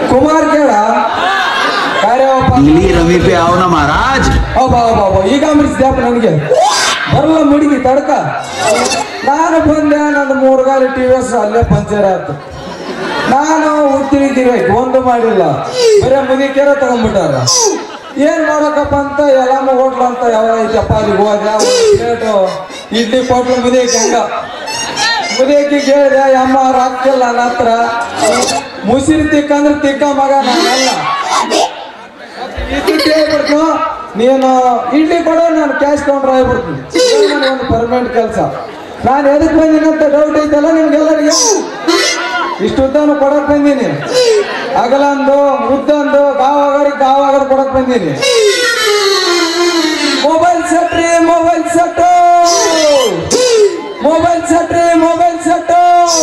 ಕುಮಾರ್ ಕೇಳ ಕಾರ್ಯವಪ್ಪ दिल्ली रमी पे आओ ना महाराज ಅಬ್ಬಾ ಅಬ್ಬಾ ಅಬ್ಬಾ ಈಗ ಮಿರ್ಸ್ದ್ಯಾಪ ನನಗೆ ಬರಲ್ಲ ಮುಡಿಗಿ ತಡ್ಕ ನಾನು ಬಂದೆ ನಂದು ಮೂರು ಗಾಲಿ ಟಿ ವಿ ಎಸ್ ಅಲ್ಲೇ ಪಂಚರ್ ಆಯ್ತು ನಾನು ಉತ್ತಿಳಿದಿರಿ ಒಂದು ಮಾಡಿಲ್ಲ ಬರೀ ಮುದಿಕೆರ ತಗೊಂಡ್ಬಿಟ್ಟಾರ ಏನ್ ಮಾಡಕಪ್ಪ ಅಂತ ಎಲ್ಲಮ್ಮ ಹೋಟ್ಲು ಅಂತ ಯಾವ ಐತಪ್ಪ ಅಲ್ಲಿಗೆ ಹೋದೆ ಒಂದು ಪ್ಲೇಟು ಇಡ್ಲಿ ಕೊಟ್ಲು ಮುದಿಯಕ್ಕೆ ಹೆಂಗ ಮುದಿಯಕ್ಕೆ ಕೇಳಿದೆ ಅಮ್ಮ ರಾಕಿಲ್ಲ ನನ್ನ ಹತ್ರ ಮುಸಿರಿ ತಿಕ್ಕಂದ್ರೆ ತಿಕ್ಕ ಮಗ ನಾನಲ್ಲ ಇಡ್ಲಿ ಹೇಳ್ಬಿಡ್ತು ನೀನು ಇಡ್ಲಿ ಕೊಡೋ ನಾನು ಕ್ಯಾಶ್ ಕೌಂಟರ್ ಆಗ್ಬಿಡ್ತೀನಿ ಇದೇ ನನ್ನ ಒಂದು ಪರ್ಮನೆಂಟ್ ಕೆಲಸ ನಾನು ಎದಕ್ಕೆ ಬಂದೀನಿ ಅಂತ ಡೌಟ್ ಐತಲ್ಲ ನಿಮ್ಗೆಲ್ಲರಿಗೆ ಇಷ್ಟುದ್ದಾನು ಕೊಡಕ್ ಬಂದೀನಿ ಅಗಲಂದು ಮುದ್ದಂದು ಗಾವಾಗರಿಗೆ ಗಾವಾಗರ್ ಕೊಡಕ್ ಬಂದೀನಿ ಮೊಬೈಲ್ ಸೆಟ್ ರೀ ಮೊಬೈಲ್ ಸೆಟ್ ಮೊಬೈಲ್ ಸೆಟ್ ರೀ ಮೊಬೈಲ್ ಸೆಟ್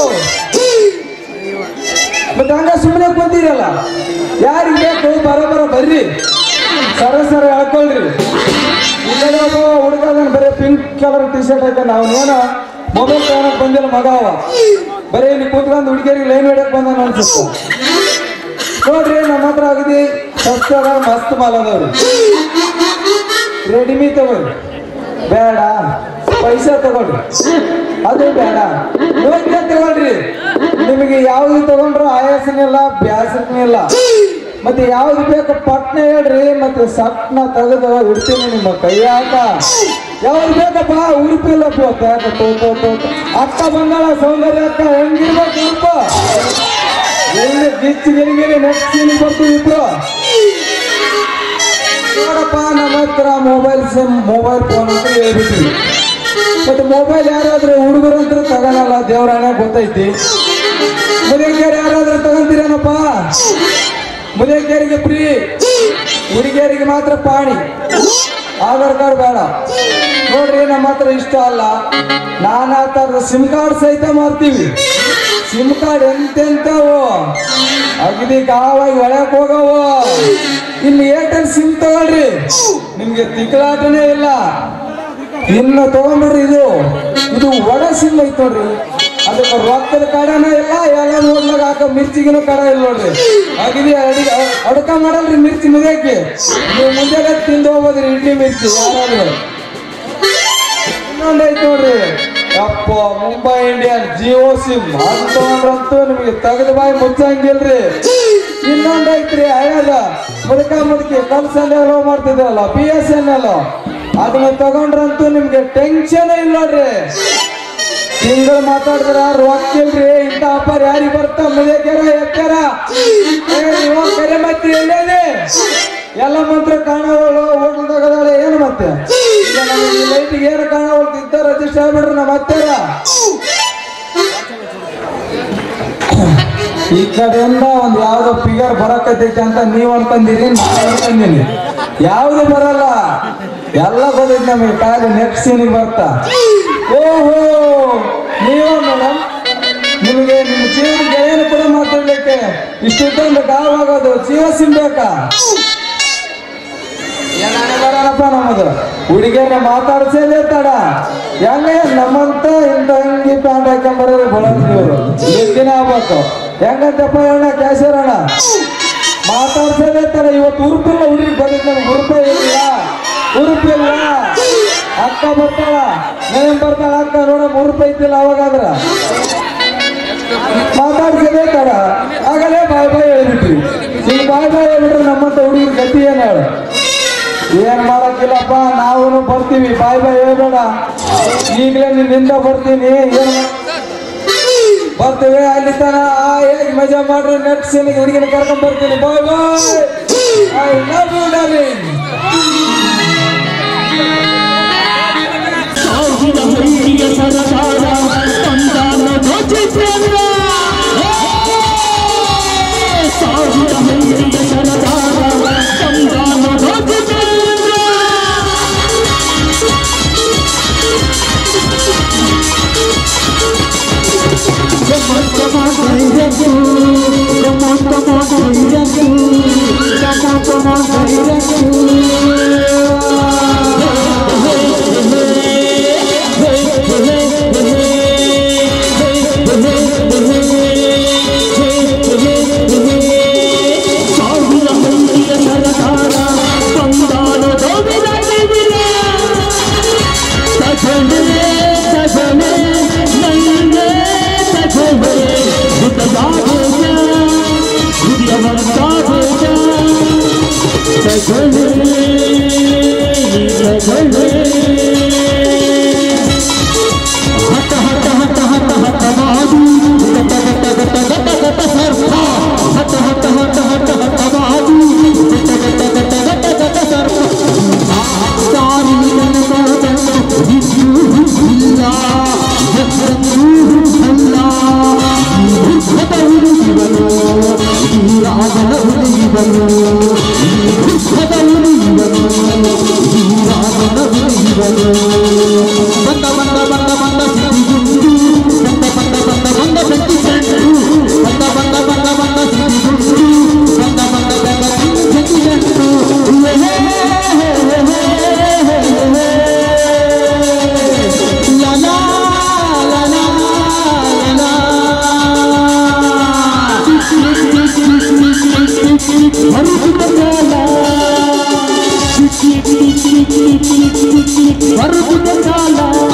ಮತ್ತೆ ಹಂಗ ಸುಮ್ಮನೆ ಕೂತೀರಲ್ಲ ಯಾರಿಗೆ ಬೇಕು ಬರೋಬರ ಬರ್ರಿ ಸರ ಸರ ಹೇಳ್ಕೊಳ್ರಿ ಇಲ್ಲೇ ಒಬ್ಬ ಹುಡುಗ ಅದಾನ ಬರೀ ಪಿಂಕ್ ಕಲರ್ ಟಿ ಶರ್ಟ್ ಹಾಕ ಅವನೇನೋ ಮೊಬೈಲ್ ತಗೊಳಕ್ ಬಂದಿಲ್ಲ ಮಗ ಅವ ಬರೀ ಇಲ್ಲಿ ಕೂತ್ಕೊಂಡು ಹುಡುಗಿಯರಿಗೆ ಲೈನ್ ಹೊಡ್ಯಕ್ ಬಂದಾನ ಅನ್ಸುತ್ತೆ ನೋಡ್ರಿ ನಮ್ಮ ಹತ್ರ ಅಗದಿ ಸಸ್ತ ಅದಾವ ಮಸ್ತ್ ಮಾಲ್ ಅದಾವ್ರಿ ರೆಡಿಮಿ ತಗೊಳ್ರಿ ಬೇಡ ಪೈಸಾ ತಗೊಳ್ರಿ ಅದು ಬೇಡ ಯೋಗ್ಯ ತಗೊಳ್ರಿ ನಿಮಗೆ ಯಾವ್ದು ತಗೊಂಡ್ರು ಆಯಾಸನಿಲ್ಲ ಬ್ಯಾಸನಿಲ್ಲ ಮತ್ತೆ ಯಾವ್ದು ಬೇಕು ಪಟ್ನ ಹೇಳ್ರಿ ಮತ್ತೆ ಸಟ್ನ ತೆಗೆದು ಇಡ್ತೀನಿ ನಿಮ್ಮ ಕೈಯಾಗ ಯಾವ್ದು ಬೇಕಪ್ಪ ಉಡುಪಿಲ್ಲ ಪೋತ ತೋ ತೋ ತೋ ತೋ. ಅಕ್ಕ ಬಂದಾಳ ಸೌಂದರ್ಯ ಅಕ್ಕ ಹೆಂಗಿರ್ಬೇಕು ಉಡುಪ ಎಲ್ಲಿ ಗಿಚ್ಚಿ ಗಿರಿಗಿರಿ ನೆಕ್ಸ್ಟ್ ಸೀನ್ ಬರ್ತೀವಿ ಇಬ್ರು ನೋಡಪ್ಪ ನಮ್ಮ ಹತ್ರ ಮೊಬೈಲ್ ಸಿಮ್ ಮೊಬೈಲ್ ಫೋನ್ ಅಂತ ಹೇಳ್ಬಿಟ್ವಿ ಮತ್ತೆ ಮೊಬೈಲ್ ಯಾರಾದ್ರೂ ಹುಡುಗರು ಅಂತ ತಗೊಳಲ್ಲ ದೇವರಾಣ ಗೊತ್ತೈತಿ ಮುದಿಯಂಗೇರು ಯಾರಾದ್ರೂ ತಗೊಂತೀರೇನಪ್ಪ ಮುದಿಯಂಗೇರಿಗೆ ಫ್ರೀ ಹುಡುಗಿಯರಿಗೆ ಮಾತ್ರ ಪಾಣಿ ಆಧಾರ್ ಕಾರ್ಡ್ ಬೇಡ ನೋಡ್ರಿ ನಮ್ಮ ಹತ್ರ ಇಷ್ಟ ಅಲ್ಲ ನಾನಾ ತರದ ಸಿಮ್ ಕಾರ್ಡ್ ಸಹಿತ ಮಾಡ್ತೀವಿ ಸಿಮ್ ಕಾರ್ಡ್ ಎಂತೆಂತವು ಅಗದಿ ಗಾವಾಗಿ ಒಳಕ್ ಹೋಗವು ಇಲ್ಲಿ ಏರ್ಟೆಲ್ ಸಿಮ್ ತಗೊಳ್ರಿ ನಿಮ್ಗೆ ತಿಕ್ಕಲಾಟನೇ ಇಲ್ಲ ಇನ್ನು ತಗೊಂಡ್ಬಿಡ್ರಿ ಇದು ಇದು ಒಳ ಸಿಮ್ ಐತ್ ನೋಡ್ರಿ ಅದಕ್ಕೆ ರೊಕ್ಕದ ಕಡನ ಇಲ್ಲ ಎಲ್ಲ ನೋಡ್ಲಾಗ ಹಾಕ ಮಿರ್ಚಿಗಿನ ಕಡ ಇಲ್ಲ ನೋಡ್ರಿ ಅಗದಿ ಅಡಿಗೆ ಅಡ್ಕ ಮಾಡಲ್ರಿ ಮಿರ್ಚಿ ಮುಗಿಯಕ್ಕೆ ನೀವು ಮುಂಜಾನೆ ತಿಂದು ಹೋಗ್ಬೋದ್ರಿ ಇಡ್ಲಿ ಮಿರ್ಚಿ ಯಾರಾದ್ರು ಇನ್ನೊಂದು ಐತ್ ನೋಡ್ರಿ ಅಪ್ಪ ಮುಂಬೈ ಇಂಡಿಯನ್ ಜಿಯೋ ಸಿಮ್ ಅಂತಂದ್ರಂತೂ ನಿಮಗೆ ತೆಗೆದು ಬಾಯಿ ಮುಚ್ಚಂಗಿಲ್ರಿ ಇನ್ನೊಂದು ಐತ್ರಿ ಹಳದ ಮುದಕ ಮುದಕಿ ಕಲ್ಸಲ್ಲಿ ಲೋ ಮಾಡ್ತಿದ್ರಲ್ಲ ಬಿ ಎಸ್ ಎನ್ ಎಲ್ ಅದನ್ನ ತಗೊಂಡ್ರಂತೂ ನಿಮ್ಗೆ ಟೆನ್ಷನ್ ಇಲ್ಲ ನೋಡ್ರಿ ತಿಂಗಳು ಮಾತಾಡಿದ್ರ ರೊಕ್ಕ ಇಲ್ರಿ ಇಂಥ ಅಪ್ಪಾರ ಯಾರಿಗೆ ಬರ್ತಾ ಮುದಕ್ಯಾರ ಎಕ್ಕಾರ ಇವ ಕರೆ ಮತ್ತೆ ಎಲ್ಲೇನೆ ಎಲ್ಲ ಮಂತ್ರ ಕಾಣವಳು ಹೋಟೆಲ್ದಾಗದಾಳೆ ಏನು ಮತ್ತೆ ಈಗ ನಮಗೆ ಈ ಲೈಟಿಗೆ ಏನು ಕಾಣವಳು ಇದ್ದ ರಜಿಸ್ಟರ್ ಆಗ್ಬಿಡ್ರಿ ನಮ್ಮ ಅತ್ತಾರ ಈ ಕಡೆಯಿಂದ ಒಂದ್ ಯಾವ್ದೋ ಫಿಗರ್ ಬರಕತ್ತೈತೆ ಅಂತ ನೀವ್ ಅನ್ಕೊಂಡಿರಿ ನಾನು ಅನ್ಕೊಂಡಿನಿ ಯಾವ್ದು ಬರಲ್ಲ ಎಲ್ಲ ಗೊತ್ತೈತಿ ನಮಗೆ ಕಾಲು ನೆಕ್ಸ್ಟ್ ಸೀನಿಗೆ ಬರ್ತಾ ಓಹೋ ನೀವು ಮೇಡಮ್ ನಿಮಗೆ ನಿಮ್ಮ ಜೀವನ ಗೆಳೆಯನ ಕೂಡ ಮಾತಾಡ್ಲಿಕ್ಕೆ ಇಷ್ಟೊಂದು ಗಾವಾಗೋದು ಜೀವ ಸಿಂಬೇಕಾ ಏನಾನೆ ಬರೋಣಪ್ಪ ನಮ್ಮದು ಹುಡುಗಿಯರ ಮಾತಾಡ್ಸೇದೇ ತಡ ಹೆಂಗ ನಮ್ಮಂತ ಇಂತ ಅಂಗಿ ಪ್ಯಾಂಟ್ ಹಾಕೊಂಬರೋರು ಬಳಸ್ತೀವ್ರು ದಿನ ಆಗ್ಬೇಕು ಹೆಂಗಂತಪ್ಪ ಅಣ್ಣ ಕ್ಯಾಶರ್ ಅಣ್ಣ ಮಾತಾಡ್ಸೇದೇ ತಡ ಇವತ್ತು ಉರುಪಿಲ್ಲ ಹುಡುಗಿ ಬಂದಿದ್ದು ನಮ್ಗೆ ಉರುಪೇ ಇಲ್ಲ ಉರುಪಿಲ್ಲ ಅಕ್ಕ ಬರ್ತಾಳ ನೇಮ್ ಬರ್ತಾಳ ಅಕ್ಕ ನೋಡ ಉರುಪ ಐತಿಲ್ಲ ಅವಾಗಾದ್ರ ಮಾತಾಡ್ಸೇದೇ ತಡ ಆಗಲೇ ಬಾಯ್ ಬಾಯ್ ಹೇಳ್ಬಿಟ್ವಿ ಈಗ ಬಾಯ್ ಬಾಯ್ ಹೇಳ್ಬಿಟ್ರೆ ನಮ್ಮಂತ ಹುಡುಗಿರ ಗತಿ ಏನ್ ಹೇಳು ಏನ್ ಮಾಡಕ್ಕಿಲ್ಲಪ್ಪ ನಾವು ಬರ್ತೀವಿ ಬಾಯ್ ಬಾಯ್ ಹೇಳ್ಬೇಡ ಈಗಲೇ ನಿನ್ನಿಂದ ಬರ್ತೀನಿ ಏನ್ ಮಾಡ್- ಬರ್ತೀವಿ ಅಲ್ಲಿ ತನ ಹೇಗೆ ಮಜಾ ಮಾಡ್ರಿ ನೆಕ್ಸ್ಟ್ ಸೀನಿಗೆ ಹುಡುಗಿನ ಕರ್ಕೊಂಡ್ ಬರ್ತೀನಿ bye bye I love you darling ಸಾವಿರ ಹಳ್ಳಿಯ ಸರದಾರ ತಂದಾನ ಧ್ವಜಿಸೇಂದ್ರ ಸಾವಿರ ಹಳ್ಳಿಯ ಸರದಾರ ತಂದಾನ ಧ್ವಜಿಸೇಂದ್ರ ಗಮಕ ಮಾಡೈರಕು ಗಮಕ ಮಾಡೈರಕು ಗಮಕ ಮಾಡೈರಕು ಹಠ ಹಠ ಹಠ ಹಠ ಹಠ ಮಾಡು ಗಟ ಗಟ ಗಟ ಗಟ ಗಟ ಸರ್ಪ ಹಠ ಹಠ ಹಠ ಹಠ ಹಠ ಮಾಡು ಗಟ ಗಟ ಗಟ ಗಟ ಗಟ ಸರ್ಪ ಸಾರಿ ನನಗಾದನು ಇನ್ನು ಇಲ್ಲ ಎಷ್ಟೊಂದು ಅಲ್ಲ ದುಃಖದವನು ಇವನು ಈ ರಾಗನವನು ಇವನು ಈ ದುಃಖದವನು ಇವನು ಈ ರಾಗನವನು ಇವನು ಬಂದ ಬಂದ ಬಂದ ಬಂದ ಸಿದ್ಧಿಗುಂಡು ಬಂದ ಬಂದ ಬಂದ ಬಂದ ಬೆಂಕಿ ಚೆಂಡು ಬಂದ ಬಂದ ಬಂದ ಬಂದ ಸಿದ್ಧಿಗುಂಡು ಬಂದ ಬಂದ ಬಂದ ಬೆಂಕಿ ಚೆಂಡು ಲೇ, ಲೇ, ಲೇ, ಲೇ. ಲಾ, ಲಾ, ಲಾ, ಲಾ, ಲಾ, ಲಾ. ಮರುಗುವ ಕಾಲ ಮರುಗುವ ಕಾಲ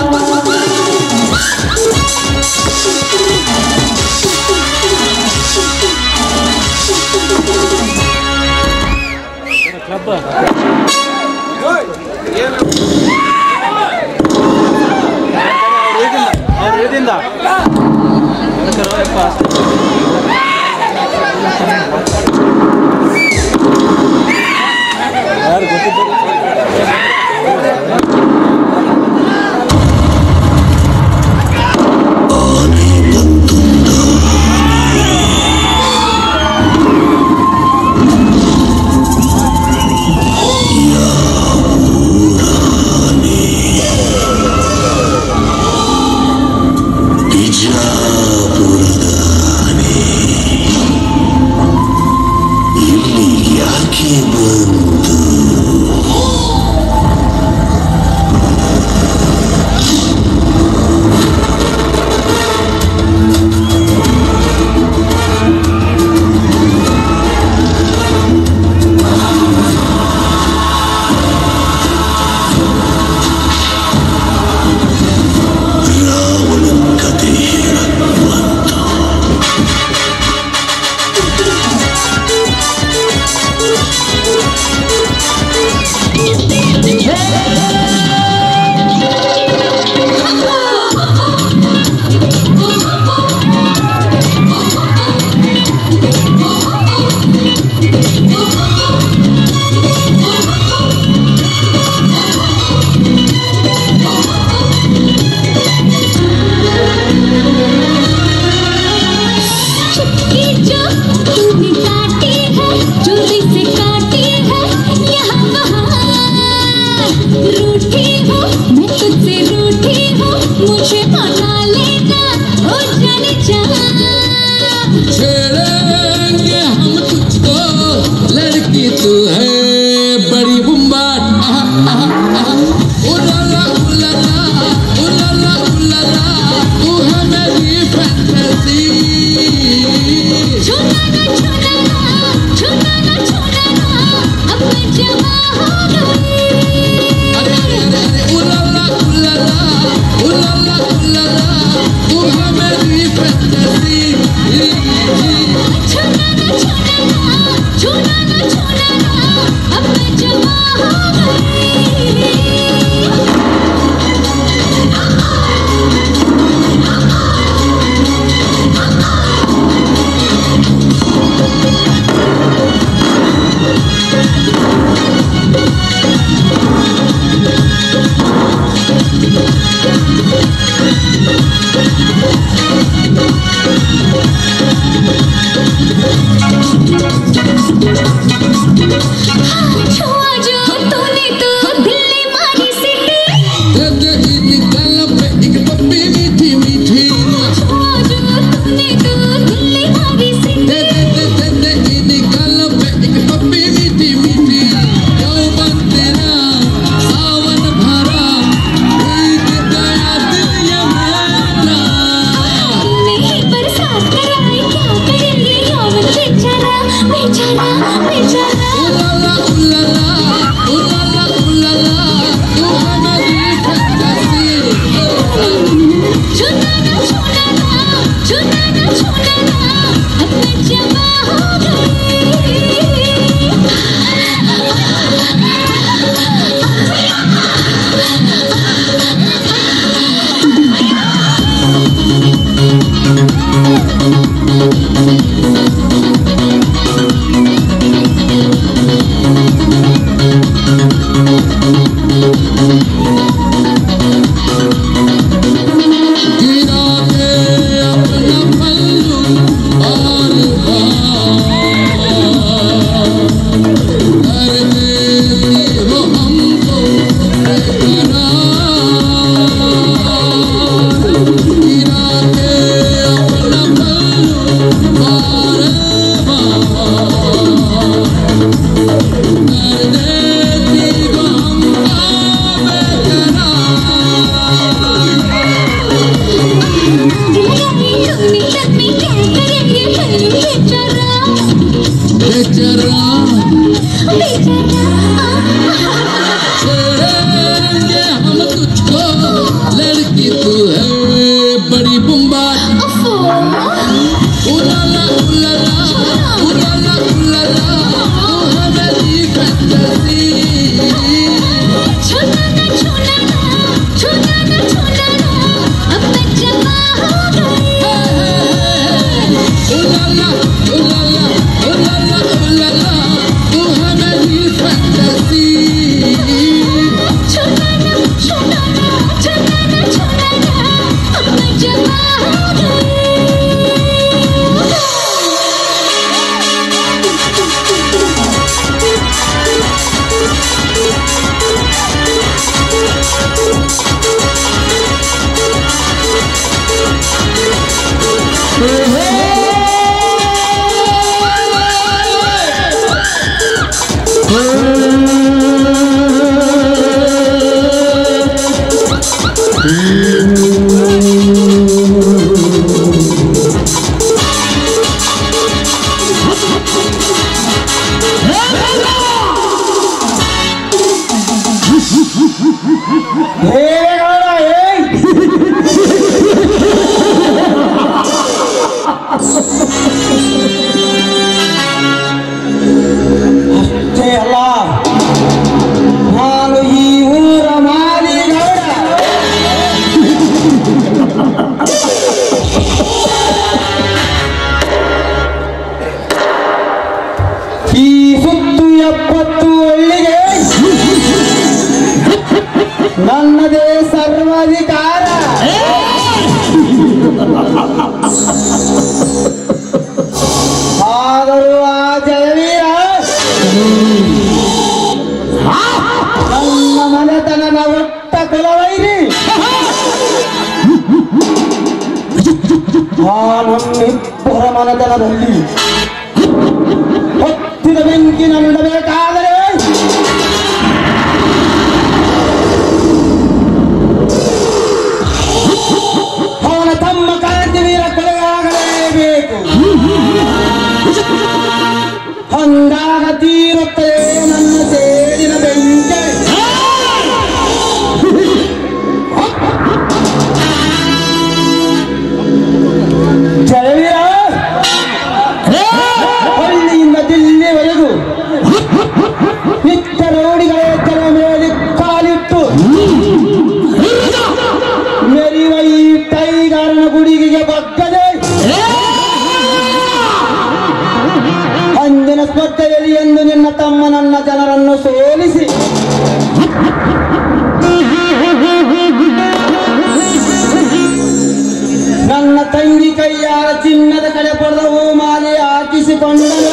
चुपके जो तूने काटी है चोरी से काटी है यहाँ वहाँ रूठी हो मैं तुझसे रूठी हो मुझे मना लेना हो जाने जा छेड़ेंगे हम तुझको लड़की तू है बड़ी बुम्बाट आहा, आहा, आहा। उलाला उलाला उलाला उलाला तू है मेरी फैंटेसी छूना ना छूना ना छूना ना छूना ना अब मैं जवा हो गई अरे अरे अरे अरे उलाला उलाला उलाला उलाला तू है मेरी फैंटेसी छूना ना छूना ना छूना ना छूना ना अब मैं जवा हो गई छुआ जो तूने तो दिल्ली मारी सिटी दे दे निकाल पे एक पप्पी मीठी मीठी छुआ जो तूने तो दिल्ली मारी सिटी दे दे दे दे दे निकाल पे एक पप्पी मीठी मीठी यौवन तेरा सावन भरा भीग गया दिल ये मेरा तूने ही बरसात कराई क्या करे ये यौवन बेचारा बेचारा बेचारा उलाला उलाला गिरा के अपना पल्लू बार बार कर देती हो हमको बेकरार गिरा के अपना पल्लू बार बार कर देती हो हमको बेकरार बेचारा छोड़ेंगे हम तुझको लड़की तू है बड़ी बुम्बाट उलाला उलाला उलाला उलाला तू है मेरी फैंटेसी उलाला उलाला उलाला उलाला तू है मेरी फैंटेसी ದೇವೇಗೌಡ ಏಯ್ ಅಷ್ಟೇ ಅಲ್ಲ ನಾನು ಈ ಊರ ಮಾಲಿಗೌಡ ಈ ಸುತ್ತು ಎಪ್ಪತ್ತು ಹಳ್ಳಿಗೆ ನನ್ನದೇ ಸರ್ವಾಧಿಕಾರ ಆದರೂ ಆ ಜಯವೀರ ನನ್ನ ಮನೆತನದ ಒಟ್ಟ ಕುಲವೈರಿ ಆ ನಮ್ಮಿಬ್ಬರ ಮನೆತನದಲ್ಲಿ ಹೊತ್ತಿದ ಬೆಂಕಿ ನಂಡಬೇಕಾದರೆ ಅವನ ತಮ್ಮ ಕಾಂತಿವೀರ ಕೊಲೆಯಾಗಲೇಬೇಕು ಹಂಗಾಗ ತೀರುತ್ತದೆ ನನ್ನ ಸೇಡಿನ ಬೆಂಕಿ ಜಯವೀರ ಹಳ್ಳಿಯಿಂದ ದಿಲ್ಲಿವರೆಗೂ ನಿತ್ಯ ರೌಡಿಗಳ ಎತ್ತರ ಮೇಲೆ ಕಾಲಿಟ್ಟು ಮೆರಿಯುವ ಈ ಟೈಗಾರನ ಗುಡಿಗೆ ಬಗ್ಗದೆ ಅಂದಿನ ಸ್ಪರ್ಧೆಯಲ್ಲಿ ಎಂದು ನಿನ್ನ ತಮ್ಮ ನನ್ನ ಜನರನ್ನು ಸೋಲಿಸಿ ನನ್ನ ತಂಗಿ ಕೈಯಾರ ಚಿನ್ನದ ಕಡೆ ಪಡೆದ ಹೂಮಾಲೆ ಹಾಕಿಸಿಕೊಂಡನು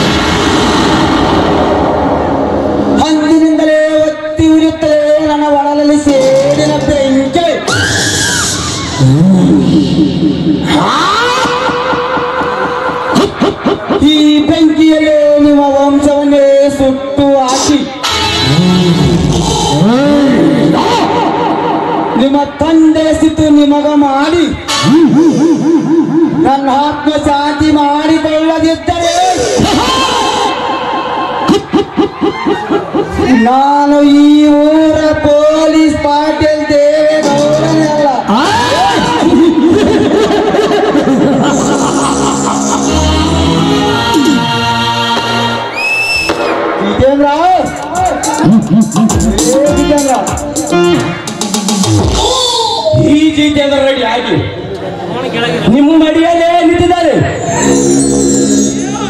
ಅಂದಿನಿಂದಲೇ ಒತ್ತಿ ಉರಿಯುತ್ತದೆ ನನ್ನ ಒಳಲಲ್ಲಿ ಸೇಡಿನ ಬೆಂಕಿ ಈ ಬೆಂಕಿಯಲ್ಲೇ ನಿಮ್ಮ ವಂಶವನ್ನೇ ಸುಟ್ಟು ಹಾಕಿ ನಿಮ್ಮ ತಂದೆ ಸ್ಥಿತಿ ನಿಮಗ ಮಾಡಿ ನನ್ನ ಆತ್ಮ ಶಾಂತಿ ಮಾಡಿಕೊಳ್ಳದಿದ್ದರೆ ನಾನು ಈ ಊರ ಪೊಲೀಸ್ ಪಾಟೀಲ್ ದೇವೇಗೌಡನೇ ಅಲ್ಲ ಜಿತೇಂದ್ರ ಏ ಜಿತೇಂದ್ರ ಈ ಜಿತೇಂದ್ರ ರೆಡ್ಡಿ ಆಗಿ ನಿಮ್ಮ ಮಡಿಯಲ್ಲೇ ನಿಂತಿದ್ದಾರೆ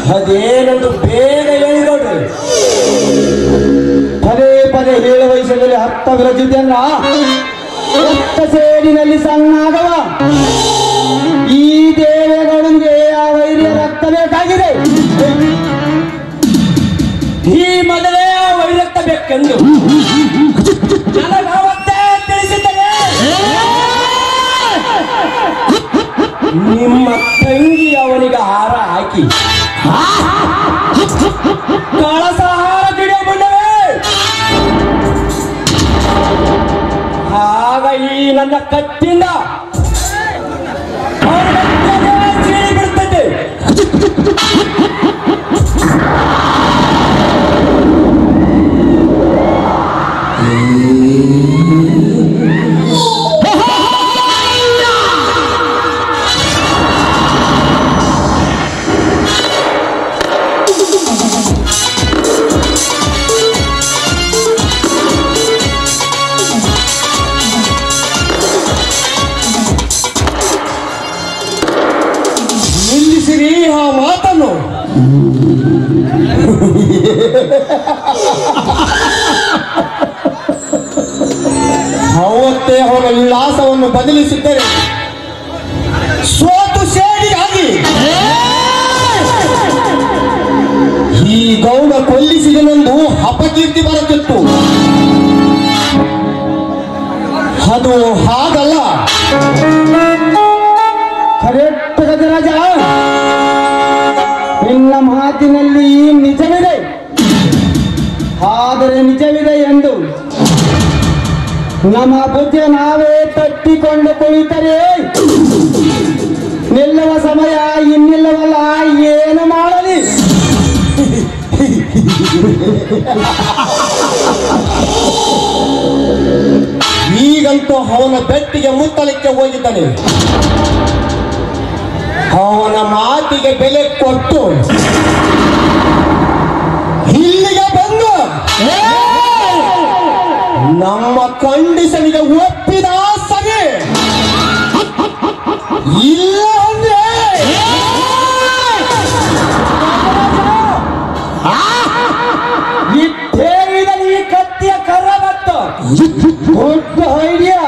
ಅದೇನೊಂದು ಬೇಗ ಹೇಳಿಕೊಡ್ರಿ ಪದೇ ಪದೇ ಹೇಳುವ ವಯಸ್ಸಲ್ಲಿ ಹತ್ತ ವಿರಚಿದ್ಯಲ್ಲ ರಕ್ತ ಸೇಡಿನಲ್ಲಿ ಸಣ್ಣಾಗವ ಈ ದೇವೇಗೌಡನಿಗೆ ಆ ವೈರ್ಯ ರಕ್ತ ಬೇಕಾಗಿದೆ ಈ ಮೊದಲೇ ಆ ವೈರಕ್ತ ಬೇಕೆಂದು ನನಗವತ್ತೇ ತಿಳಿಸಿದ್ದೇನೆ ನಿಮ್ಮ ತಂಗಿ ಅವನಿಗೆ ಹಾರ ಹಾಕಿ ಕಳಸ ಹಾರ ಗಿಡಬಂಡವೇ ಆಗ ಈ ನನ್ನ ಕತ್ತಿಂದ ಅವನ ರಕ್ತವೇ ಸೀಳಿ ಬಿಡುತ್ತದೆ ನಿಲ್ಲಿಸಿರಿ ಆ ಮಾತನ್ನು ಅವತ್ತೇ ಅವನ ವಿಳಾಸವನ್ನು ಬದಲಿಸಿದ್ದರೆ ಸೋತು ಸೇಡಿಯಾಗಿ ಈ ಗೌಡ ಕೊಲ್ಲಿಸಿದನೆಂದು ಅಪಕೀರ್ತಿ ಬರುತ್ತಿತ್ತು ಅದು ಹಾಗಲ್ಲ ಕರೆಕ್ಟ್ ಗಜರಾಜ ನಿನ್ನ ಮಾತಿನಲ್ಲಿ ನಿಜವಿದೆ ಆದರೆ ನಿಜವಿದೆ ಎಂದು ನಮ್ಮ ಬುದ್ಧಿಯ ನಾವೇ ತಟ್ಟಿಕೊಂಡು ಕುಳಿತರೆ ನಿಲ್ಲುವ ಸಮಯ ಇನ್ನಿಲ್ಲವಲ್ಲ ಏನು ಮಾಡಲಿ ಈಗಂತೂ ಅವನ ಬೆಟ್ಟಿಗೆ ಮುತ್ತಲಿಕ್ಕೆ ಹೋಗಿದ್ದಾನೆ ಅವನ ಮಾತಿಗೆ ಬೆಲೆ ಕೊಟ್ಟು ಇಲ್ಲಿಗೆ ಬಂದು ನಮ್ಮ ಕಂಡೀಷನ್ಗೆ ಒಪ್ಪಿದ ಸರಿ ಇಲ್ಲ ಅಂದ್ರೆ ಇಟ್ಟೇರಿದಲ್ಲಿ ಈ ಕತ್ತಿಯ ಕರ್ರ ಮತ್ತು ದೊಡ್ಡ ಐಡಿಯಾ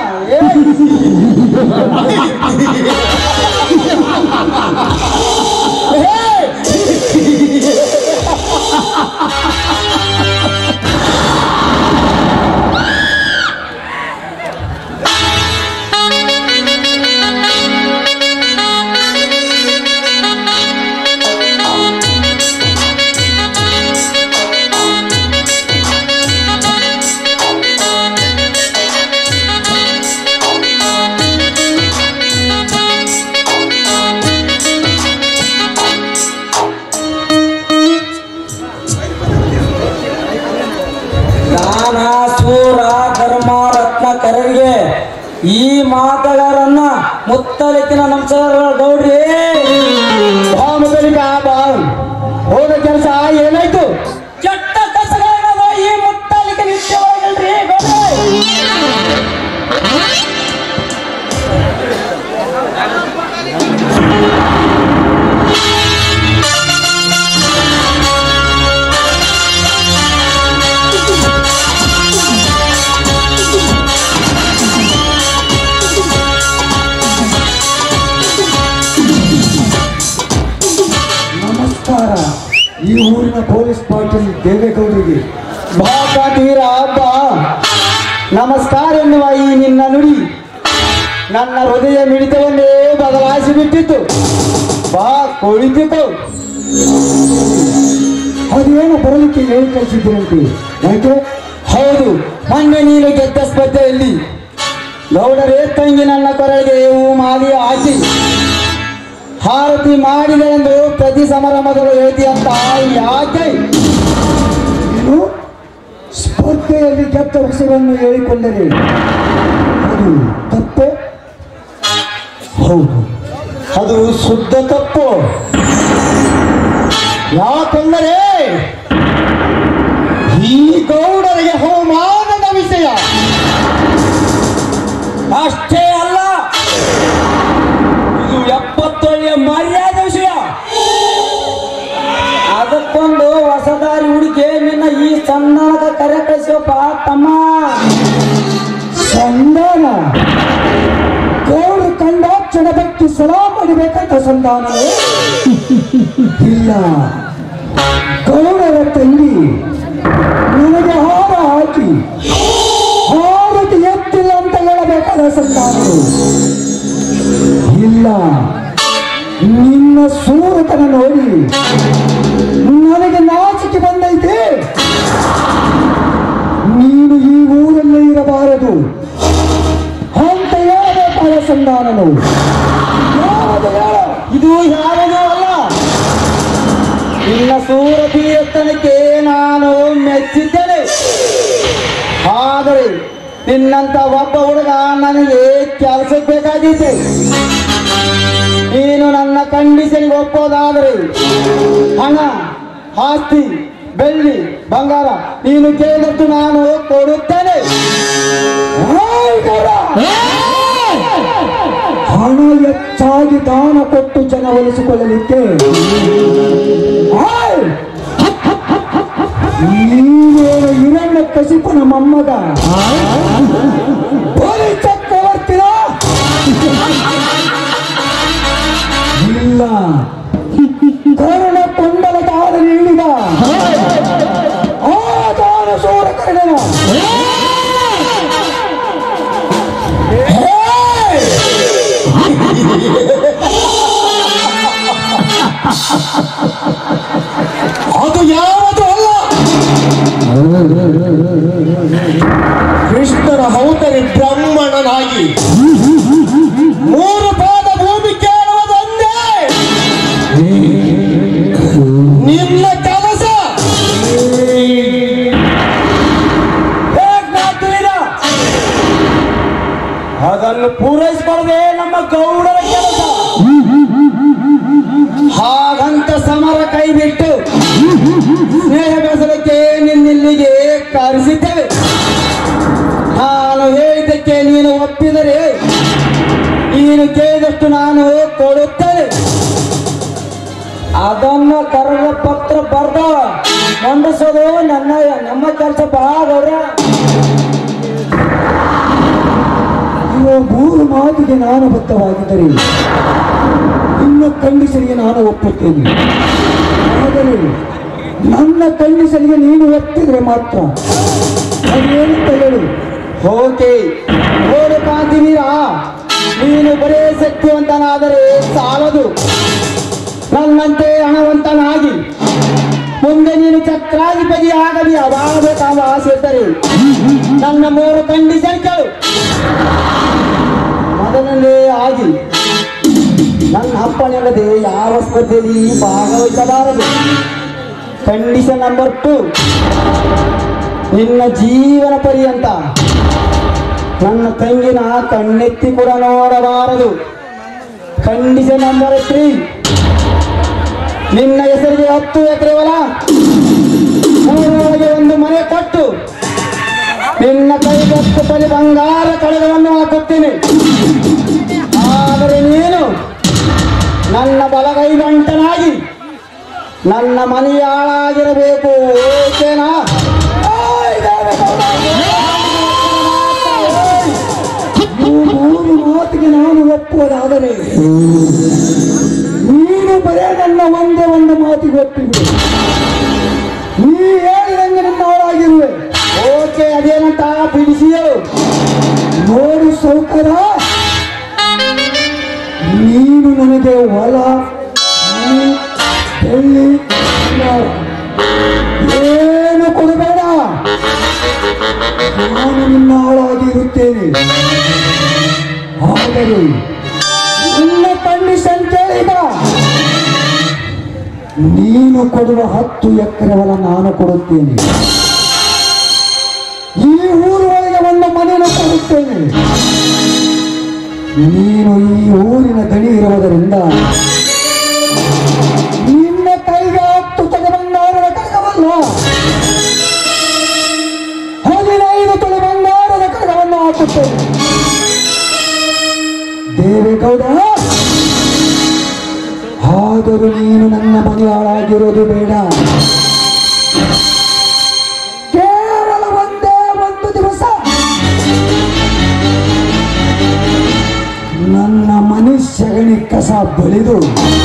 ದಾನ ಸೂರ ಧರ್ಮ ರತ್ನ ಕರರಿಗೆ ಈ ಮಾತುಗಾರನ್ನ ಮುತ್ತಲಿಕ್ಕಿನ ನಮಸ್ಕಾರ ಗೌಡ್ರಿ ಬಾ ಮುತ್ತಲಿಕ ಬಾ ಹೋದ ಕೆಲಸ ಏನಾಯ್ತು ಕೆಟ್ಟ ಕಸಗಳನ್ನು ಈ ಮುತ್ತಾಲಿಕೆ ನಿತ್ಯವಾಗಿಲ್ರಿ ಗೌಡ್ರೆ. ನಮಸ್ಕಾರ ಈ ಊರಿನ ಪೊಲೀಸ್ ಪಾಟೀಲ್ ದೇವೇಗೌಡರಿಗೆ ಭಾಗೀರ ಹಬ್ಬ ನಮಸ್ಕಾರ ಎನ್ನುವ ಈ ನಿನ್ನ ನುಡಿ ನನ್ನ ಹೃದಯ ಮಿಡಿತವನ್ನೇ ಬದಲಾಯಿಸಿ ಬಿಟ್ಟಿತ್ತು ಬಾ ಕುಳಿತಿತ್ತು ಅದೇನು ಬರಲಿಕ್ಕೆ ಹೇಳಿ ಕಳಿಸಿದ್ದೀರಂತೆ ಯಾಕೆ ಹೌದು ಮೊನ್ನೆ ನೀನು ಗೆದ್ದ ಸ್ಪರ್ಧೆಯಲ್ಲಿ ಗೌಡರೇ ತಂಗಿ ನನ್ನ ಕೊರಳಿಗೆ ಹೂ ಮಾಲಿ ಹಾಕಿ ಹಾರತಿ ಮಾಡಿದೆ ಎಂದು ಪ್ರತಿ ಸಮಾರಂಭದಲ್ಲೂ ಹೇಳ್ತಿ ಅಂತ ಯಾಕೆ ಏನು ಸ್ಪರ್ಧೆಯಲ್ಲಿ ಗೆದ್ದ ಹೆಸರನ್ನು ಹೇಳಿಕೊಂಡರೆ ಅದು ತಪ್ಪೆ ಹೌದು ಅದು ಶುದ್ಧ ತಪ್ಪು ಯಾಕೆಂದರೆ ಈ ಗೌಡರಿಗೆ ಅವಮಾನದ ವಿಷಯ ಅಷ್ಟೇ ಅಲ್ಲ ಇದು ಎಪ್ಪತ್ತೊಳ್ಳೆಯ ಮರ್ಯಾದೆ ವಿಷಯ ಅದಕ್ಕೊಂದು ಹೊಸದಾರಿ ಹುಡುಗಿ ನಿನ್ನ ಈ ಸಣ್ಣ ಕರೆ ಕಳಿಸೋಪ್ಪ ತಮ್ಮ ಸಂತಾನ ಗೌಡ ಕಂಡಾಕ್ಷಣ ಬೆಕ್ಕಿ ಸಲಾ ಮಾಡಬೇಕಂತ ಸಂತಾನ ಇಲ್ಲ ಗೌಡರ ತಂಗಿ ನನಗೆ ಹಾರ ಹಾಕಿ ಹಾರತಿ ಎತ್ತಿಲ್ಲ ಅಂತ ಹೇಳಬೇಕಾದ ಸಂತಾನರು ಇಲ್ಲ ನಿನ್ನ ಸೂರತನ ನೋಡಿ ನನಗೆ ನಾಚಿಕೆ ಬಂದೈತೆ ನೀನು ಈ ಊರಲ್ಲೇ ಇರಬಾರದು ಅಂತ ಹೇಳಬೇಕಾದ ಸಂಧಾನನು ಯಾವುದು ಹೇಳ ಇದು ಯಾರದೂ ಅಲ್ಲ ನಿನ್ನ ಸೂರತಿ ಎತ್ತನಕ್ಕೆ ನಾನು ಮೆಚ್ಚಿದ್ದೇನೆ ಆದರೆ ನಿನ್ನಂತ ಒಬ್ಬ ಹುಡುಗ ನನಗೆ ಕೆಲಸಕ್ಕೆ ಬೇಕಾಗಿದ್ದೆ ನೀನು ನನ್ನ ಕಂಡೀಷನ್ಗೆ ಒಪ್ಪೋದಾದರೆ ಹಣ ಆಸ್ತಿ ಬೆಳ್ಳಿ ಬಂಗಾರ ನೀನು ಕೇಳಿದಷ್ಟು ನಾನು ಕೊಡುತ್ತೇನೆ ಏಯ್ ಗೌಡ! ಹಣ ಹೆಚ್ಚಾಗಿ ದಾನ ಕೊಟ್ಟು ಜನ ಒಲಿಸಿಕೊಳ್ಳಲಿಕ್ಕೆ ಏಯ್! ನೀವೇನು ಹಿರಣ್ಯ ಕಸಿಪನ ಮೊಮ್ಮಗ ಬಲಿ ಚಕ್ರವರ್ತಿನ ಇಲ್ಲ ಕರ್ಣ ಕೊಂಡಲ ದಾನ ನೀಡಿದ ಆ ದಾನ ಸೂರ ಕರ್ಣನ ಅದು ಯಾವುದು ಅಲ್ಲ ಕೃಷ್ಣನ ಹೌತರಿ ಬ್ರಹ್ಮಣನಾಗಿ ಮೂರು ಪಾದ ಭೂಮಿ ಕೇಳುವುದೊಂದೇ ನಿನ್ನ ಕೆಲಸ ಅದನ್ನು ಪೂರೈಸಿಕೊಳ್ಳದೆ ನಮ್ಮ ಗೌಡರ ಕೆಲಸ ಹಾಗಂತ ಸಮರ ಕೈ ಬಿಟ್ಟು ಸ್ನೇಹ ಬೆಸಲಕ್ಕೆ ನಿನ್ನಿಲ್ಲಿಗೆ ಕರೆಸಿದ್ದೇವೆ ನಾನು ಹೇಳಿದ್ದಕ್ಕೆ ನೀನು ಒಪ್ಪಿದರೆ ನೀನು ಕೇಳಿದಷ್ಟು ನಾನು ಕೊಡುತ್ತೇನೆ ಅದನ್ನ ಕರೆದ ಪತ್ರ ಬರ್ದ ಮಂಡಿಸೋದು ನನ್ನ ನಮ್ಮ ಕೆಲಸ ಬಹಳ ಗೌರ ಇವು ಮೂರು ಮಾತಿಗೆ ನಾನು ಬದ್ಧವಾಗಿದ್ದರೆ ನಿನ್ನ ಕಂಡೀಷನ್ಗೆ ನಾನು ಒಪ್ಪುತ್ತೇನೆ ಆದರೆ ನನ್ನ ಕಂಡೀಷನ್ಗೆ ನೀನು ಒಪ್ಪಿದ್ರೆ ಮಾತ್ರ ಅದೇನಂತ ಹೇಳು ಓಕೆ ನೋಡು ಕಾಂತಿವೀರ ನೀನು ಬರೇ ಶಕ್ತಿವಂತನಾದರೆ ಸಾಲದು ನನ್ನಂತೆ ಹಣವಂತನಾಗಿ ಮುಂದೆ ನೀನು ಚಕ್ರಾಧಿಪತಿ ಆಗಲಿ ಅವಾಗಬೇಕೆಂಬ ಆಸೆ ಇದ್ದರೆ ನನ್ನ ಮೂರು ಕಂಡೀಷನ್ ಕೇಳು ಮೊದಲನೇ ಆಗಿ ನನ್ನ ಅಪ್ಪನಲ್ಲದೆ ಯಾವ ಸ್ಪರ್ಧೆಯಲ್ಲಿ ಭಾಗವಹಿಸಬಾರದು ಕಂಡೀಷನ್ ನಂಬರ್ ಟು ನಿನ್ನ ಜೀವನ ಪರ್ಯಂತ ನನ್ನ ತಂಗಿನ ಕಣ್ಣೆತ್ತಿ ಕೂಡ ನೋಡಬಾರದು ಕಂಡೀಷನ್ ನಂಬರ್ ತ್ರೀ ನಿನ್ನ ಹೆಸರಿಗೆ ಹತ್ತು ಎಕರೆ ಹೊಲ ಊರೊಳಗೆ ಒಂದು ಮನೆ ಕೊಟ್ಟು ನಿನ್ನ ಕೈಗೆ ಹತ್ತು ತಲೆ ಬಂಗಾರ ಕಳೆಗಳನ್ನು ಹಾಕುತ್ತೇನೆ ಆದರೆ ನೀನು ನನ್ನ ಬಲಗೈ ಗಂಟನಾಗಿ ನನ್ನ ಮನೆಯ ಹಾಳಾಗಿರಬೇಕು ಓಕೆನಾ ಈ ಮೂರು ಮಾತಿಗೆ ನಾನು ಒಪ್ಪುವುದಾದರೆ ನೀನು ಬರೇ ನನ್ನ ಒಂದೇ ಒಂದು ಮಾತಿಗೆ ಒಪ್ಪಿಬಿಡು ನೀ ಹೇಳಿದಂಗೆ ನಿನ್ನ ಅವಳಾಗಿರುವೆ ಓಕೆ ಅದೇನಂತ ಬಿಡಿಸಿ ಹೇಳು ನೋಡು ಸೌಕರ ನೀನು ನನಗೆ ಹೊಲ ಮನೆ, ಬೆಳ್ಳಿ ಬಂಗಾರ ಏನು ಕೊಡಬೇಡ ನಾನು ನಿನ್ನ ಆಳಾಗಿ ಇರುತ್ತೇನೆ ಆದರೆ ನಿನ್ನ ಕಂಡೀಷನ್ ಕೇಳಿದ ನೀನು ಕೊಡುವ ಹತ್ತು ಎಕರೆ ಹೊಲ ನಾನು ಕೊಡುತ್ತೇನೆ ಈ ಊರೊಳಗೆ ಒಂದು ಮನೆಯನ್ನು ಕೊಡುತ್ತೇನೆ ನೀನು ಈ ಊರಿನ ದಣಿ ಇರುವುದರಿಂದ ನಿನ್ನ ಕೈಗೆ ಹತ್ತು ತೊಲೆ ಬಂಗಾರದ ಕಡಗವಲ್ಲ ಹದಿನೈದು ತೊಲೆ ಬಂಗಾರದ ಕಡಗವನ್ನು ಹಾಕುತ್ತೇನೆ ದೇವೇಗೌಡ ಆದರೂ ನೀನು ನನ್ನ ಮನೆ ಹಾಳಾಗಿರೋದು ಬೇಡ ಕೇವಲ ಒಂದೇ ಒಂದು ದಿವಸ ಸಗಣಿ ಕಸ ಬಳಿದು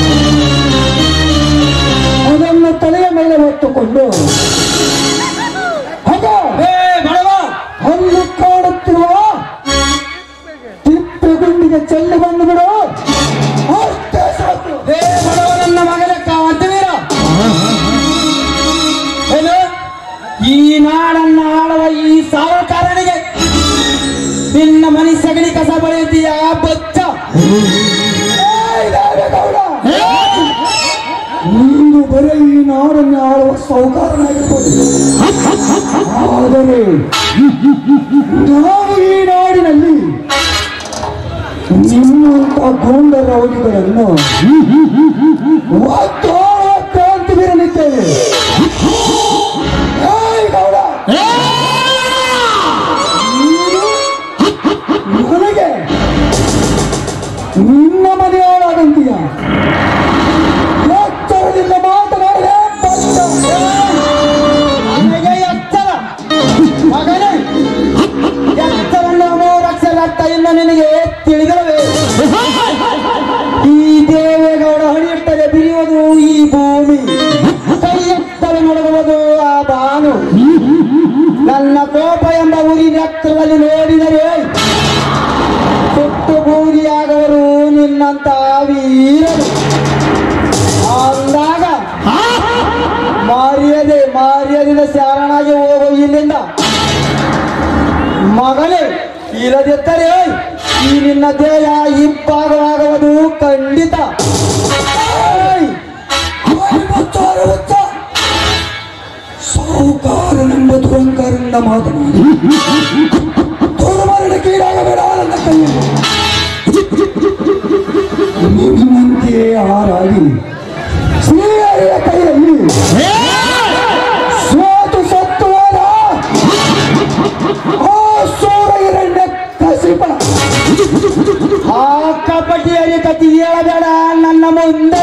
ಅದನ್ನು ತಲೆಯ ಮೇಲೆ ಹೊತ್ತುಕೊಂಡು ಹೋಗೋ ಹಲ್ಲು ಕಾಡುತ್ತಿರುವ ತಿಪ್ಪೆಗುಂಡಿಗೆ ಚೆಲ್ಲಿ ಬಂದು ಬಿಡು ಅಷ್ಟೇ ಸಾಕು ನನ್ನ ಮಗನ ಕಾಂತವೀರ ಏನು ಈ ನಾಡನ್ನ ಆಳುವ ಈ ಸಾವಕಾರನಿಗೆ ನಿನ್ನ ಮನಿ ಸಗಣಿ ಕಸ ಬಳಿಯುತ್ತೀಯ ಬಚ್ಚ ಏಯ್ ನಾರಾಯಣಗೌಡ! ನೀನು ಬರೀ ಈ ನಾಡನ್ನು ಆಳುವ ಸೌಕಾರನಾಗಿರ್ಬೋದು ಆದರೆ ನಾನು ಈ ನಾಡಿನಲ್ಲಿ ನಿಮ್ಮಂತ ಗೂಂಡ ರೌಡಿಗಳನ್ನು ಒತ್ತಾಳುವ ಕ್ರಾಂತಿ ಬೀರಲಿದ್ದೇವೆ ಏಯ್ ಗೌಡ! ನೀನು ನನಗೆ ನಿನ್ನ ಮನೆಯಾಳಾದಂತೀಯ ಎಚ್ಚರದಿಂದ ಮಾತನಾಡದೆ ಬಂದ ನನಗೆ ಎತ್ತರ ಮಗನೇ ಎತ್ತರನ್ನು ಮೂರಕ್ಷರ ಅರ್ಥ ಇನ್ನು ನಿನಗೆ ತಿಳಿದವೇ ಈ ದೇವೇಗೌಡ ಹಣಿಯುತ್ತದೆ ಬಿರಿಯುವುದು ಈ ಭೂಮಿ ಕೈ ಎತ್ತಲು ನಡುಗುವುದು ಆ ಬಾನು ನನ್ನ ಕೋಪ ಎಂಬ ಊರಿನ ಎತ್ತರದಲ್ಲಿ ನೋಡಿದರೆ ಸುಟ್ಟು ಬೂದಿಯಾಗವರು ನಿನ್ನಂತ ವೀರರು ಅಂದಾಗ ಮಾರ್ಯದೆ ಮಾರ್ಯದಿಂದ ಶಾರಣಾಗಿ ಹೋಗು ಇಲ್ಲಿಂದ ಮಗನೇ ಇಲ್ಲದಿದ್ದರೆ ಈ ನಿನ್ನ ದೇಹ ಇಬ್ಬಾಗವಾಗುವುದು ಖಂಡಿತ ಏಯ್! ಸಾಹುಕಾರನೆಂಬ ದುರಂಕಾರದಿಂದ ಮಾತನಾಡಿ ದುರ್ಮರಣಕ್ಕೀಡಾಗಬೇಡ ನನ್ನ ಕೈಯಲ್ಲಿ ನಿಮ್ಮಂತೆಯೇ ಹಾರಾಗಿ ಶ್ರೀಹರಿಯ ಕೈಯಲ್ಲಿ ಸೋತು ಸತ್ತು ಹೋದ ಆ ಸೂರ ಹಿರಣ್ಯ ಕಸಿಪ ಆ ಕಪಟಿಯರಿ ಕತಿ ಹೇಳಬೇಡ ನನ್ನ ಮುಂದೆ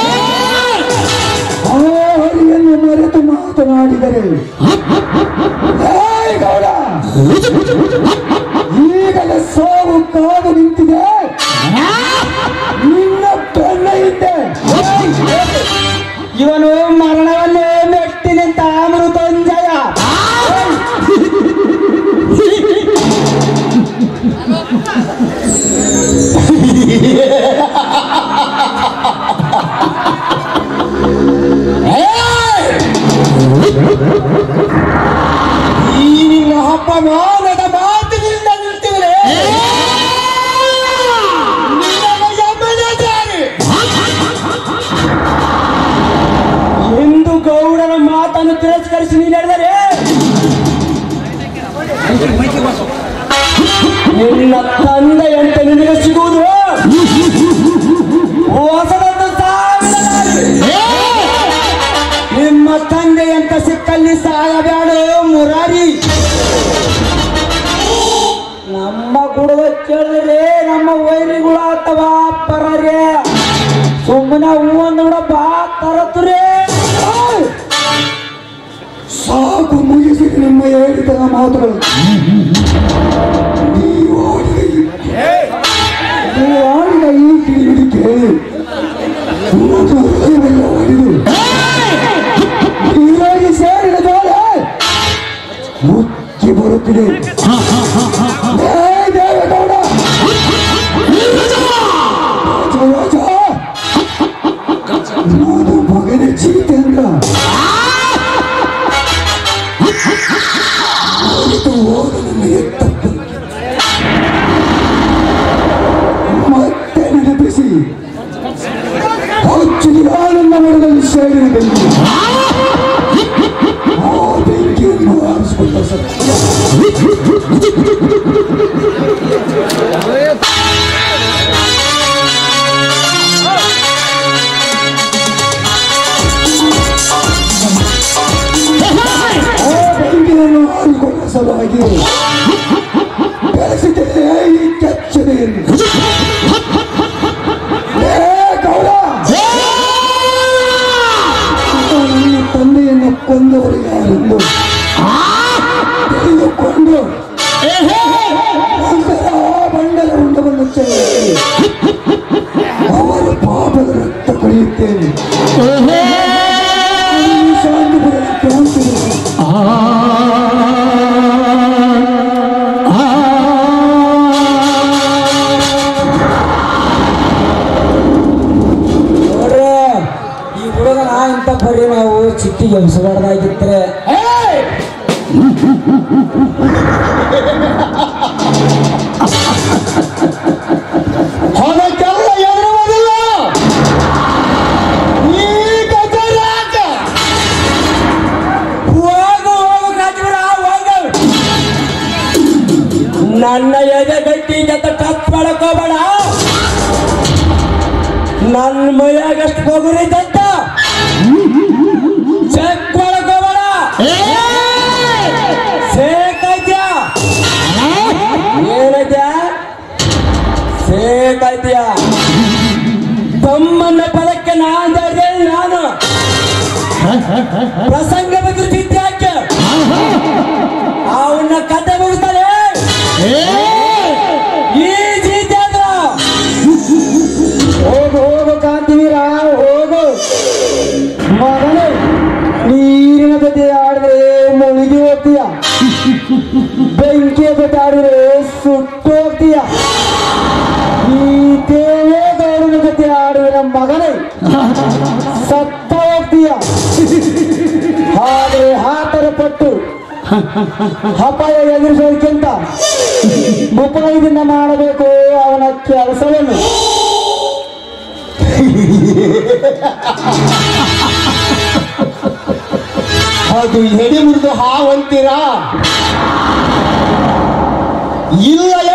ಆ ಹರಿಯನ್ನು ಮರೆತು ಮಾತನಾಡಿದರೆ ಏಯ್ ಗೌಡ ಈಗಲೇ ಸಾವು ಕಾದು ನಿಂತಿದೆ ನಿನ್ನ ಬೆನ್ನ ಹಿಂದೆ ಇವನು ಮರಣವನ್ನೇ ಮೆಟ್ಟಿ ನಿಂತ ಮೃತಂಜಯ ಈ ನಿನ್ನ ಅಪಮಾನದ ಮಾತಿನಿಂದ ನಿಲ್ತಿವೆ ಎಂದು ಗೌಡರ ಮಾತನ್ನು ತಿರಸ್ಕರಿಸಿ ನೀ ನಡೆದರೆ ನಿನ್ನ ತಂದೆಯಂತೆ ನಿನಗೆ ಸಿಗುವುದು ಹೊಸದೊಂದು ಸಾವಿರ ದಾರಿ. ನಿಮ್ಮ ತಂದೆಯಂತ ಸಿಕ್ಕಲ್ಲಿ ಸಾಯಬೇಡ ಮುರಾರಿ ನಮ್ಮ ಗುಡುಗ ಕೇಳಿದ್ರೆ ನಮ್ಮ ವೈರಿಗಳು ಅಥವಾ ಪರರೇ ಸುಮ್ಮನೆ ಹೂವೊಂದು ಕೂಡ ಬಾ ತರತ್ರಿ ಸಾಕು ಮುಗಿಸಿರಿ ನಿಮ್ಮ ಹೇಳಿದ ಮಾತುಗಳು ನೀವು ಆಡಿದ ಈ- ನೀವು ಆಡಿದ ಈ ಕಿಡಿಬಿಡಿ ಕೇಳಿ ನನ್ನ ಹೃದಯವೆಲ್ಲ ಒಡೆದು ಹೀಗಾಗಿ ಸೇರಿದ ಜೋಳ ಮುಚ್ಚಿ ಬರುತ್ತಿದೆ ಏ ದೇವೇಗೌಡ ರಾಜ, ರಾಜ. ನಾನು ಮಗನ ಜಿತೇಂದ್ರ ಹೊರಟು ಹೋದ ನನ್ನ ಎತ್ತಪ್ಪ ಮತ್ತೆ ನೆನಪಿಸಿ ಹಚ್ಚಿದ ನನ್ನ ಮರದಲ್ಲಿ ಸೇರಿನ ಬೆಂಕಿ ಆ ಬೆಂಕಿಯನ್ನು ಆರಿಸಿಕೊಂಡ ಸತ್ಯ ಆ ಬೆಂಕಿಯನ್ನು ಆರಿಸಿಕೊಂಡ ಸಲುವಾಗಿ ಬೆಳೆಸಿದ್ದೇನೆ ಈ ಕೆಚ್ಚನೆಯನ್ನು ಏ ಗೌಡ ಕುತ್ತಿಗೆ ಉಸಿರಾಡ್ದಾಗಿದ್ರೆ ಹೊಲಕ್ಕೆಲ್ಲ ಎದುರುವುದಿಲ್ಲ ಈ ಗಜರಾಜ ಹೋಗು ಹೋಗು ರಾಜವೀರ ಹೋಗು ನನ್ನ ಎದೆ ಗಟ್ಟಿ ಜೊತೆ ಟಚ್ ಮಾಡಕ್ ಹೋಗ್ಬೇಡ ನನ್ನ ಮೈಯಾಗಷ್ಟು ಹೋಗುರಿದ್ದಂತ ಚೆಕ್ ಮಾಡಕ್ ಹೋಗ್ಬೇಡ ಸೇಕೈತ್ಯಾ ಏನೈತ್ಯಾ ಸೇಕೈತ್ಯಾ ತಮ್ಮನ್ನ ಪದಕ್ಕೆ ನಾನ್ ಜಾರಿದೆ ನಾನು ಪ್ರಸಂಗ ಬಿದ್ದಿರ್ತಿದ್ದೆ ಯಾಕೆ ಅವನ್ನ ಕತೆ ಮುಗಿಸ್ತಾರೆ ಈ ಜೀತೆ ಆದ್ರ ಹೋಗು ಹೋಗು ಕಾಂತಿವೀರ ಹೋಗು ಮಗನೇ ನೀರಿನ ಜೊತೆ ಆಡಿದ್ರೆ ಮುಳುಗಿ ಹೋಗ್ತೀಯ ಬೆಂಕಿಯ ಜೊತೆ ಆಡಿದ್ರೆ ಸುಟ್ಟು ಹೋಗ್ತೀಯ ಈ ದೇವೇಗೌಡನ ಜೊತೆ ಆಡಿದ್ರೆ ಮಗನೇ ಸತ್ತ ಹೋಗ್ತೀಯ ಆದರೆ ಹಾತರ ಪಟ್ಟು ಅಪಾಯ ಎದುರಿಸೋದಕ್ಕಿಂತ ಮುಪಾಯದಿಂದ ಮಾಡಬೇಕು ಅವನ ಕೆಲಸವನ್ನು ಅದು ಎಡೆ ಮುರಿದು ಹಾವಂತೀರಾ ಇಲ್ಲ